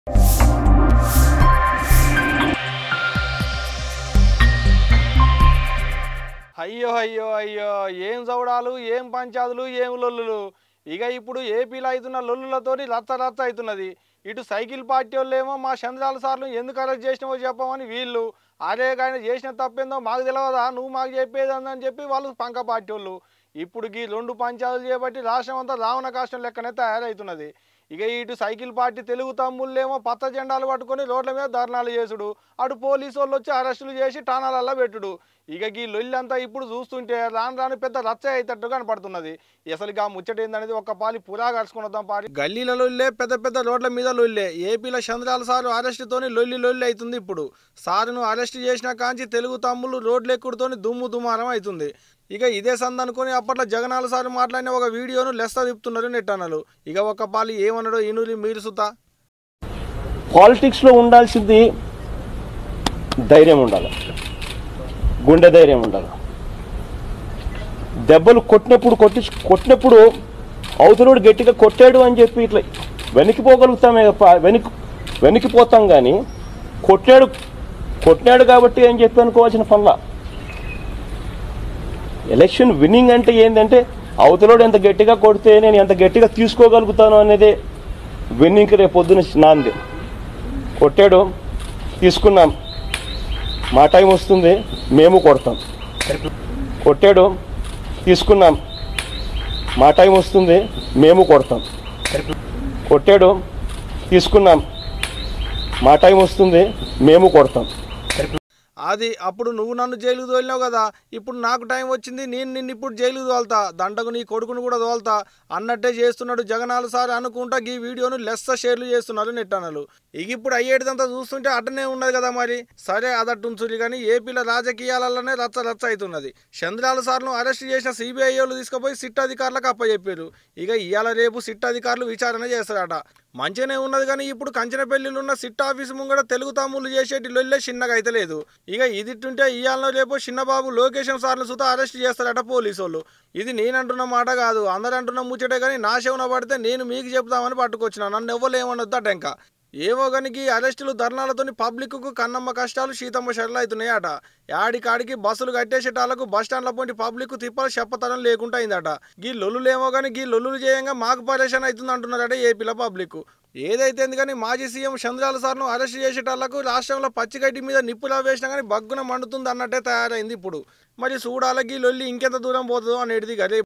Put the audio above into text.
అయ్యో అయ్యో అయ్యో ఏం చౌడాలు ఏం పంచాదులు ఏం లొల్లులు ఇక ఇప్పుడు ఏపీలో అవుతున్న లొల్లులతోని రచ్చ రచ్చ అవుతున్నది ఇటు సైకిల్ పార్టీ వాళ్ళేమో మా చంద్రాల సార్లు ఎందుకు అరెస్ట్ చేసినావో చెప్పమని వీళ్ళు అరే ఆయన చేసిన తప్పేందో మాకు తెలియదా నువ్వు మాకు చెప్పేది అని చెప్పి వాళ్ళు పంక పార్టీ వాళ్ళు ఇప్పుడు ఈ రెండు పంచాయతీలు చేపట్టి రాష్ట్రం అంతా రావణ కాష్టం లెక్కనే తయారవుతున్నది ఇక ఇటు సైకిల్ పార్టీ తెలుగు తమ్ముళ్ళేమో పచ్చ జెండాలు పట్టుకొని రోడ్ల మీద ధర్నాలు చేసుడు అటు పోలీసు వాళ్ళు వచ్చి అరెస్టులు చేసి టానాలల్లో పెట్టుడు ఇక ఈ లొల్లంతా ఇప్పుడు చూస్తుంటే రాను రాను పెద్ద రచ్చ అయ్యేటట్టు కనపడుతున్నది అసలు ఇక ముచ్చట ఏందనేది ఒక పాలి పురా కలుసుకుని వద్దాం పారి గల్లీల లొల్లే పెద్ద పెద్ద రోడ్ల మీద లొల్లే ఏపీలో చంద్రాల సారు అరెస్టుతోని లొల్లి లొల్లి అవుతుంది ఇప్పుడు సారును అరెస్ట్ చేసిన కాంచి తెలుగు తమ్ముళ్ళు రోడ్లు ఎక్కుడుతోని దుమ్ము దుమారం అవుతుంది ఇక ఇదే సంద అనుకుని అప్పట్లో జగనాల సార్ మాట్లాడిన ఒక వీడియోను లెస్త తిప్పుతున్నారు నెట్టనలు ఇక ఒక పాలి ఏమన్నాడో ఇనురి మీరు సుతా పాలిటిక్స్లో ఉండాల్సింది ధైర్యం ఉండాలి గుండె ధైర్యం ఉండాలి దెబ్బలు కొట్టినప్పుడు కొట్టి కొట్టినప్పుడు అవతలోడు గట్టిగా కొట్టాడు అని చెప్పి ఇట్లా వెనక్కిపోగలుగుతామే తప్ప వెనక్కి వెనక్కిపోతాం కానీ కొట్టాడు కొట్టినాడు కాబట్టి అని చెప్పి అనుకోవాల్సిన పనుల ఎలక్షన్ విన్నింగ్ అంటే ఏంటంటే అవతలోడు ఎంత గట్టిగా కొడితే నేను ఎంత గట్టిగా తీసుకోగలుగుతాను అనేది విన్నింగ్కి రేపు పొద్దున నాంది కొట్టాడు తీసుకున్నాం మా టైం వస్తుంది మేము కొడతాం కొట్టాడు తీసుకున్నాం మా టైం వస్తుంది మేము కొడతాం కొట్టాడు తీసుకున్నాం మా టైం వస్తుంది మేము కొడతాం అది అప్పుడు నువ్వు నన్ను జైలుకు తోలినావు కదా ఇప్పుడు నాకు టైం వచ్చింది నేను నిన్ను ఇప్పుడు జైలుకు తోలుతా దండకు నీ కొడుకును కూడా తోలుతా అన్నట్టే చేస్తున్నాడు జగనాలు సార్ అనుకుంటా ఈ వీడియోను లెస్స షేర్లు చేస్తున్నారు నెట్టనలు ఇక ఇప్పుడు అయ్యేటిదంతా చూస్తుంటే అట్టనే ఉన్నది కదా మరి సరే అదట్టుంచురి కానీ ఏపీలో రాజకీయాలలోనే రచ్చ రచ్చ అవుతున్నది చంద్రాల సార్ను అరెస్ట్ చేసిన సిబిఐ వాళ్ళు తీసుకుపోయి సిట్ అధికారులకు అప్పచెప్పారు ఇక ఇవాళ రేపు సిట్ అధికారులు విచారణ చేస్తారట మంచిగానే ఉన్నది కానీ ఇప్పుడు కంచనపల్లిలో ఉన్న సిట్ ఆఫీసు ముంగడ తెలుగు తమ్ముళ్ళు చేసేటి లొల్లే చిన్నగా అయితే లేదు ఇక ఇదిట్టుంటే ఇవాళ రేపు చిన్నబాబు లోకేశం సార్లు సుతా అరెస్ట్ చేస్తారట పోలీసు వాళ్ళు ఇది నేను అంటున్న మాట కాదు అందరు అంటున్న ముచ్చటే కానీ నా శవన పడితే నేను మీకు చెప్తామని పట్టుకొచ్చిన నన్ను ఎవ్వరు ఏమనొద్దట ఇంకా ఏవో గనికి అరెస్టులు ధర్నాలతోని పబ్లిక్కు కన్నమ్మ కష్టాలు శీతమ్మ షర్లు అవుతున్నాయట యాడికాడికి బస్సులు కట్టేసేటాలకు బస్ స్టాండ్ల పొంటి పబ్లిక్ తిప్పలు చెప్పతనం లేకుండా అయిందట గీ లొల్లులేమో కానీ గీ లొల్లులు చేయంగా మాకు పరేషాన్ అవుతుంది అంటున్నారట ఏపీలో పబ్లిక్ ఏదైతే కానీ మాజీ సీఎం చంద్రాల సార్ను అరెస్ట్ చేసేటాలకు రాష్ట్రంలో పచ్చిగడ్డి మీద నిప్పులా వేసినా కానీ బగ్గున మండుతుంది అన్నట్టే తయారైంది ఇప్పుడు మరి చూడాలకి లొల్లి ఇంకెంత దూరం పోతుందో అనేది గదే